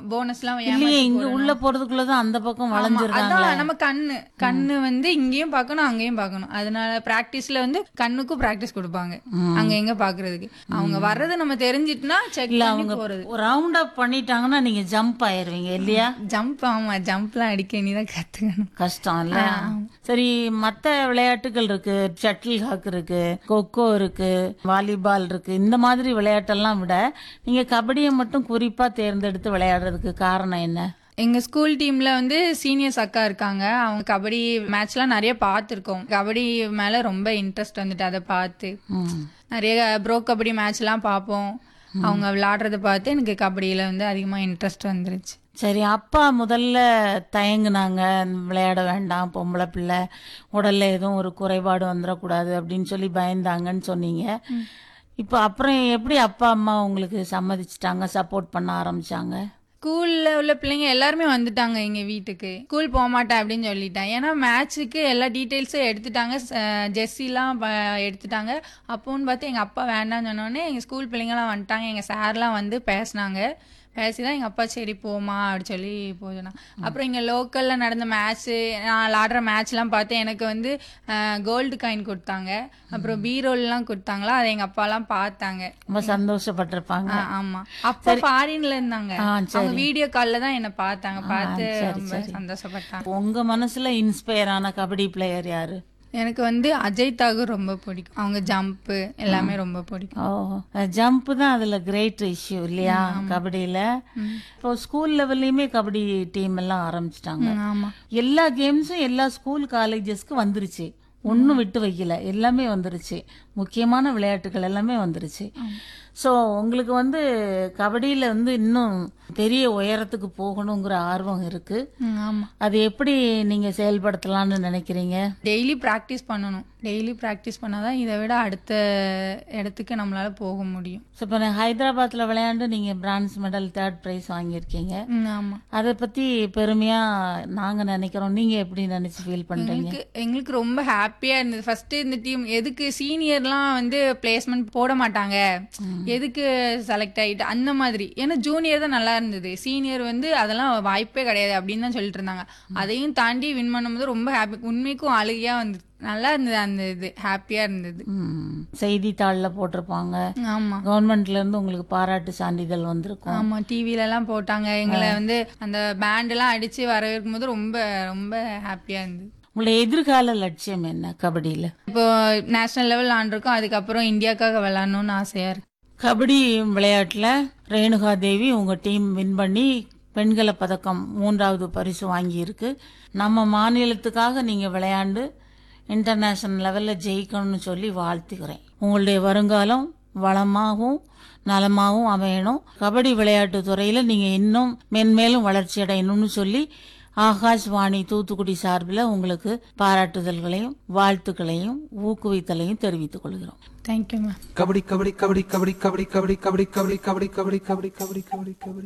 Bonus எல்லாம் இல்லையே ஏமாத்தி இங்க போடணும். உள்ள போறதுக்குள்ளதான் அந்த பக்கம் ஆமா, வளைஞ்சிருக்காங்களே அதான் நம்ம கண்ணு கண்ணு வந்து இங்கேயும் பார்க்கணும் அங்கேயும் பார்க்கணும் அதனால பிராக்டிஸ்ல வந்து கண்ணுக்கும் பிராக்டிஸ் கொடுப்பாங்க அங்க எங்க பாக்குறதுக்கு அவங்க வர்றது நம்ம தெரிஞ்சிட்டுனா செக் இல்ல பண்ணி அவங்க போறது ரவுண்ட் அப் பண்ணிட்டாங்கன்னா நீங்க ஜம்ப் ஆயிருவீங்க இல்லையா ஜம்ப் ஆமா ஜம்ப்லாம் அடிக்க நீ தான் கத்துக்கணும் கஷ்டம் இல்ல சரி மத்த விளையாட்டுகள் இருக்கு ஷட்டில் ஹாக் இருக்கு கொக்கோ இருக்கு வாலிபால் இருக்கு இந்த மாதிரி விளையாட்டெல்லாம் விட நீங்க கபடியை மட்டும் குறிப்பா தேர்ந்தெடுத்து விளையாடுறதுக்கு காரணம் என்ன எங்க ஸ்கூல் டீம்ல வந்து சீனியர்ஸ் அக்கா இருக்காங்க அவங்க கபடி மேட்ச்லாம் நிறைய பார்த்துருக்கோம் கபடி மேல ரொம்ப இன்ட்ரெஸ்ட் வந்துட்டு அதை பார்த்து ம். நிறைய ப்ரோ கபடி மேட்ச்லாம் பார்ப்போம் அவங்க விளையாடுறத பார்த்து எனக்கு கபடியில வந்து அதிகமா இன்ட்ரெஸ்ட் வந்துருச்சு சரி அப்பா முதல்ல தயங்குனாங்க விளையாட வேண்டாம் பொம்பளை பிள்ளை உடல்ல எதுவும் ஒரு குறைபாடு வந்துடக்கூடாது அப்படின்னு சொல்லி பயந்தாங்கன்னு சொன்னீங்க இப்போ அப்புறம் எப்படி அப்பா அம்மா உங்களுக்கு சம்மதிச்சிட்டாங்க சப்போர்ட் பண்ண ஆரம்பிச்சாங்க ஸ்கூல்ல உள்ள பிள்ளைங்க எல்லாருமே வந்துட்டாங்க எங்க வீட்டுக்கு ஸ்கூல் போக மாட்டேன் அப்படின்னு சொல்லிட்டேன் ஏன்னா மேட்ச்சுக்கு எல்லா டீட்டெயில்ஸும் எடுத்துட்டாங்க ஜெர்சிலாம் எடுத்துட்டாங்க அப்போன்னு பார்த்து எங்க அப்பா வேண்டாம்னு சொன்னோடனே எங்க ஸ்கூல் பிள்ளைங்கலாம் வந்துட்டாங்க எங்க சார்லாம் வந்து பேசினாங்க பேசிதான் எங்க அப்பா சரி போமா அப்படி சொல்லி போதுனா அப்புறம் இங்க லோக்கல்ல நடந்த மேட்ச் நான் விளாடுற மேட்ச்லாம் பார்த்து எனக்கு வந்து கோல்டு காயின் கொடுத்தாங்க அப்புறம் பீரோல்லாம் கொடுத்தாங்களா அதை எங்க அப்பாலாம் பார்த்தாங்க ரொம்ப சந்தோஷப்பட்டிருப்பாங்க ஆ, ஆமா அப்ப ஃபாரின்ல இருந்தாங்க ஆ, அவங்க வீடியோ கால்ல தான் என்ன பார்த்தாங்க பார்த்து சரி, ரொம்ப சரி. சந்தோஷப்பட்டாங்க உங்க மனசுல இன்ஸ்பயர் ஆன கபடி பிளேயர் யாரு எனக்கு வந்து அஜய் தாகூர் ரொம்ப பிடிக்கும் அவங்க ஜம்ப் எல்லாமே ரொம்ப பிடிக்கும் ஓ ஜம்ப் தான் அதுல கிரேட் இஷ்யூ இல்லையா கபடியில இப்போ ஸ்கூல் லெவல்லையுமே கபடி டீம் எல்லாம் ஆரம்பிச்சிட்டாங்க ம், ஆமா எல்லா கேம்ஸும் எல்லா ஸ்கூல் காலேஜஸ்க்கு வந்துருச்சு ஒன்றும் விட்டு வைக்கல எல்லாமே வந்துருச்சு முக்கியமான விளையாட்டுகள் எல்லாமே வந்துருச்சு ஸோ உங்களுக்கு வந்து கபடியில் வந்து இன்னும் பெரிய உயரத்துக்கு போகணுங்கிற ஆர்வம் இருக்கு ம், ஆமா அது எப்படி நீங்க செயல்படுத்தலாம்னு நினைக்கிறீங்க டெய்லி ப்ராக்டிஸ் பண்ணணும் டெய்லி ப்ராக்டிஸ் பண்ணாதான் இதை விட அடுத்த இடத்துக்கு நம்மளால போக முடியும் ஸோ இப்போ ஹைதராபாத்தில் விளையாண்டு நீங்கள் பிரான்ஸ் மெடல் தேர்ட் ப்ரைஸ் வாங்கியிருக்கீங்க ம், ஆமா அதை பற்றி பெருமையாக நாங்கள் நினைக்கிறோம் நீங்கள் எப்படி நினச்சி ஃபீல் பண்ணுறீங்க எங்களுக்கு எங்களுக்கு ரொம்ப ஹாப்பியா இருந்தது ஃபர்ஸ்ட் இந்த டீம் எதுக்கு சீனியர்லாம் வந்து பிளேஸ்மெண்ட் போட மாட்டாங்க எதுக்கு செலக்ட் ஆயிட்டு அந்த மாதிரி ஏன்னா ஜூனியர் தான் நல்லா இருந்தது சீனியர் வந்து அதெல்லாம் வாய்ப்பே கிடையாது அப்படின்னு தான் சொல்லிட்டு இருந்தாங்க அதையும் தாண்டி வின் பண்ணும்போது ரொம்ப ஹாப்பி உண்மைக்கும் அழுகையா வந்து நல்லா இருந்தது அந்த இது ஹாப்பியா இருந்தது ம். செய்தித்தாளில் போட்டிருப்பாங்க ஆமா கவர்மெண்ட்ல இருந்து உங்களுக்கு பாராட்டு சான்றிதழ் வந்திருக்கும் ஆமா டிவில எல்லாம் போட்டாங்க எங்களை வந்து அந்த பேண்ட் எல்லாம் அடிச்சு வரவேற்கும் போது ரொம்ப ரொம்ப ஹாப்பியா இருந்தது உங்களுடைய எதிர்கால லட்சியம் என்ன கபடியில் இப்போ நேஷனல் லெவல் ஆண்டிருக்கோம் அதுக்கப்புறம் இந்தியாக்காக விளையாடணும்னு ஆசையா இருக்கு கபடி விளையாட்டில் ரேணுகா தேவி உங்கள் டீம் வின் பண்ணி பெண்களை பதக்கம் மூன்றாவது பரிசு வாங்கியிருக்கு நம்ம மாநிலத்துக்காக நீங்கள் விளையாண்டு இன்டர்நேஷனல் லெவலில் ஜெயிக்கணும்னு சொல்லி வாழ்த்துக்கிறேன் உங்களுடைய வருங்காலம் வளமாகவும் நலமாகவும் அமையணும் கபடி விளையாட்டு துறையில் நீங்கள் இன்னும் மென்மேலும் வளர்ச்சி அடையணும்னு சொல்லி ஆகாஷ்வாணி தூத்துக்குடி சார்பில் உங்களுக்கு பாராட்டுதல்களையும் வாழ்த்துக்களையும் ஊக்குவித்தலையும் தெரிவித்துக் கொள்கிறோம் தேங்க்யூ மேம் கபடி கபடி கபடி கபடி கபடி கபடி கபடி கபடி கபடி கபடி கபடி கபடி கபடி கபடி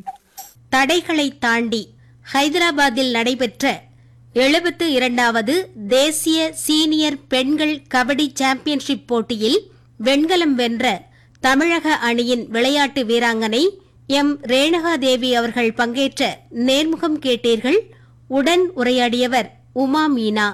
தடைகளை தாண்டி ஹைதராபாத்தில் நடைபெற்ற எழுபத்து இரண்டாவது தேசிய சீனியர் பெண்கள் கபடி சாம்பியன்ஷிப் போட்டியில் வெண்கலம் வென்ற தமிழக அணியின் விளையாட்டு வீராங்கனை எம் ரேணுகாதேவி அவர்கள் பங்கேற்ற நேர்முகம் கேட்டீர்கள் உடன் உரையாடியவர் உமா மீனா